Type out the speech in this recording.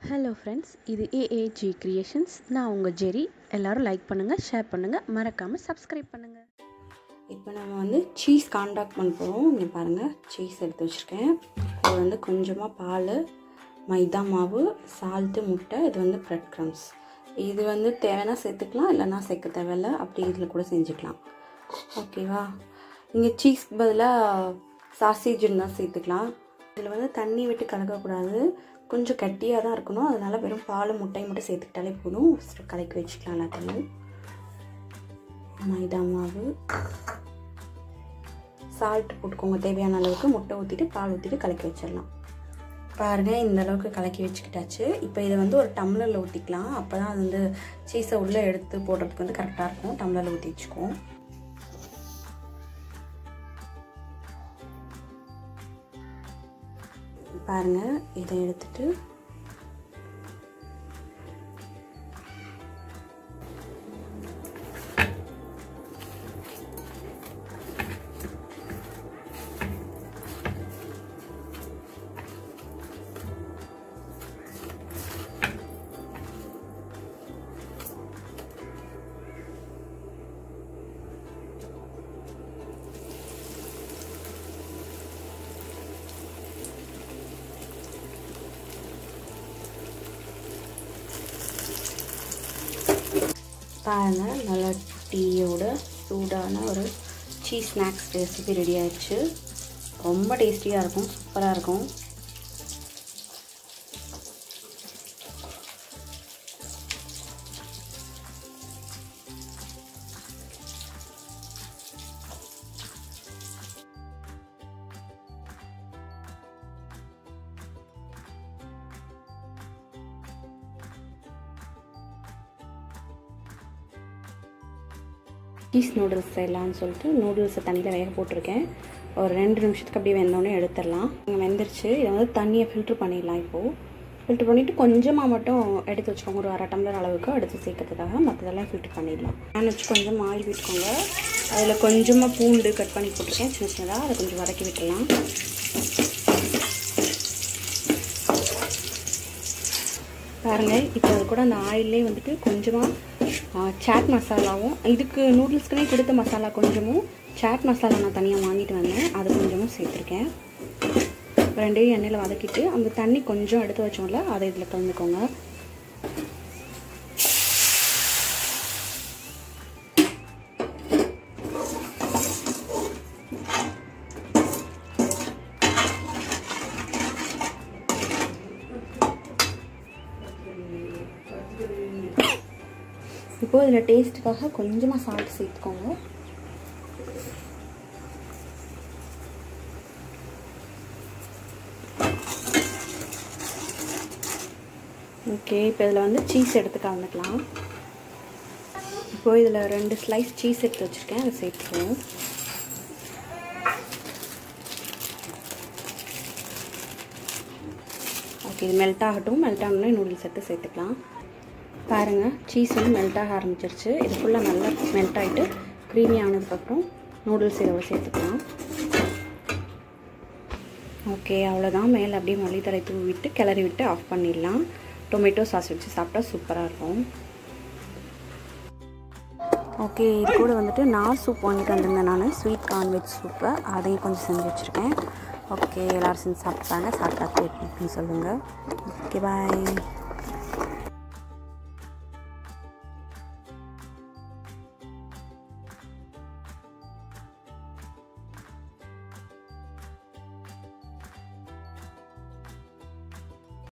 hello friends இது AAG creations நான் உங்கள் ஜெரி எல்லாரும் லைக் பண்ணுங்கள் ஷேர் பண்ணுங்கள் மறக்காமல் சப்ஸ்கிரைப் பண்ணுங்கள் இப்போ நம்ம வந்து சீஸ் காண்டாக்ட் பண்ண போகிறோம் இங்கே பாருங்கள் சீஸ் எடுத்து வச்சுருக்கேன் இது வந்து கொஞ்சமாக பால் மைதா மாவு சால்ட்டு முட்டை இது வந்து ப்ரெட் க்ரம்ஸ் இது வந்து தேவைன்னா சேர்த்துக்கலாம் இல்லைன்னா சேர்க்க தேவையில்ல அப்படி இதில் கூட செஞ்சுக்கலாம் ஓகேவா இங்கே சீஸ் பதிலாக சாசேஜ் இருந்தால் சேர்த்துக்கலாம் இதில் வந்து தண்ணி விட்டு கலக்கக்கூடாது கொஞ்சம் கட்டியாக தான் இருக்கணும் அதனால் வெறும் பால் முட்டை மட்டும் சேர்த்துக்கிட்டாலே போதும் கலக்கி வச்சுக்கலாம் எல்லாத்தையும் மைதா மாவு சால்ட் போட்டுக்கோங்க தேவையான அளவுக்கு முட்டை ஊற்றிட்டு பால் ஊற்றிட்டு கலக்கி வச்சிடலாம் பாருங்கள் இந்த அளவுக்கு கலக்கி வச்சுக்கிட்டாச்சு இப்போ இதை வந்து ஒரு டம்ளரில் ஊற்றிக்கலாம் அப்போ தான் அது வந்து சீஸை உள்ளே எடுத்து போடுறதுக்கு வந்து கரெக்டாக இருக்கும் டம்ளரில் ஊற்றி வச்சுக்குவோம் பாருங்கள் இதை எடுத்துட்டு பாருங்கள் நல்லா டீயோட சூடான ஒரு சீஸ் ஸ்நாக்ஸ் ரெசிபி ரெடி ஆயிடுச்சு ரொம்ப டேஸ்டியாக இருக்கும் சூப்பராக இருக்கும் சீஸ் நூடுல்ஸ் செய்யலான்னு சொல்லிட்டு நூடுல்ஸை தண்ணியில் வேக போட்டிருக்கேன் ஒரு ரெண்டு நிமிஷத்துக்கு அப்படியே வெந்தோடனே எடுத்துடலாம் இங்கே வெந்துருச்சு இதை வந்து தண்ணியை ஃபில்ட்ரு பண்ணிடலாம் இப்போது ஃபில்ட்ரு பண்ணிவிட்டு கொஞ்சமாக மட்டும் எடுத்து வச்சுக்கோங்க ஒரு அரை டம்ளர் அளவுக்கு எடுத்து சேர்க்கறதுக்காக மற்றதெல்லாம் ஃபில்ட்ரு பண்ணிடலாம் பேன் வச்சு கொஞ்சம் ஆயில் விட்டுக்கோங்க அதில் கொஞ்சமாக பூண்டு கட் பண்ணி போட்டிருக்கேன் சின்ன சின்னதாக அதை கொஞ்சம் வதக்கி விட்டுடலாம் பாருங்கள் இப்போ அது கூட அந்த ஆயிலே வந்துட்டு கொஞ்சமாக சாட் மசாலாவும் இதுக்கு நூடுல்ஸ்க்குனே கொடுத்த மசாலா கொஞ்சமும் சாட் மசாலா நான் தனியாக வாங்கிட்டு வந்தேன் அது கொஞ்சமும் சேர்த்துருக்கேன் ரெண்டையும் எண்ணெயில் வதக்கிட்டு அந்த தண்ணி கொஞ்சம் எடுத்து வச்சோம்ல அதை இதில் கலந்துக்கோங்க இப்போ இதில் டேஸ்ட்டுக்காக கொஞ்சமாக சால்ட் சேர்த்துக்கோங்க ஓகே இப்போ இதில் வந்து சீஸ் எடுத்து கலந்துக்கலாம் இப்போ இதில் ரெண்டு ஸ்லைஸ் சீஸ் எடுத்து வச்சுருக்கேன் அதை சேர்த்துக்குவோம் ஓகே இது மெல்ட் ஆகட்டும் மெல்ட் ஆகணும்னா நூடுல்ஸ் எடுத்து சேர்த்துக்கலாம் பாருங்கள் சீஸ் வந்து மெல்ட் ஆக ஆரம்பிச்சிருச்சு இது ஃபுல்லாக நல்லா மெல்ட் ஆகிட்டு க்ரீமி ஆனதுக்கப்புறம் நூடுல்ஸ் இதோட சேர்த்துக்கலாம் ஓகே அவ்வளோதான் மேலே அப்படியே மல்லித்தலை தூவி விட்டு கிளறி விட்டு ஆஃப் பண்ணிடலாம் டொமேட்டோ சாஸ் வச்சு சாப்பிட்டா சூப்பராக இருக்கும் ஓகே இது கூட வந்துட்டு நான் சூப் வாங்கிட்டு வந்திருந்தேன் நான் ஸ்வீட் கார்ன்வெஜ் சூப்பை அதையும் கொஞ்சம் செஞ்சு வச்சுருக்கேன் ஓகே எல்லோரும் செஞ்சு சாப்பிட்டாங்க சாப்பிட்டா எப்படின்னு சொல்லுங்கள் ஓகே பாய்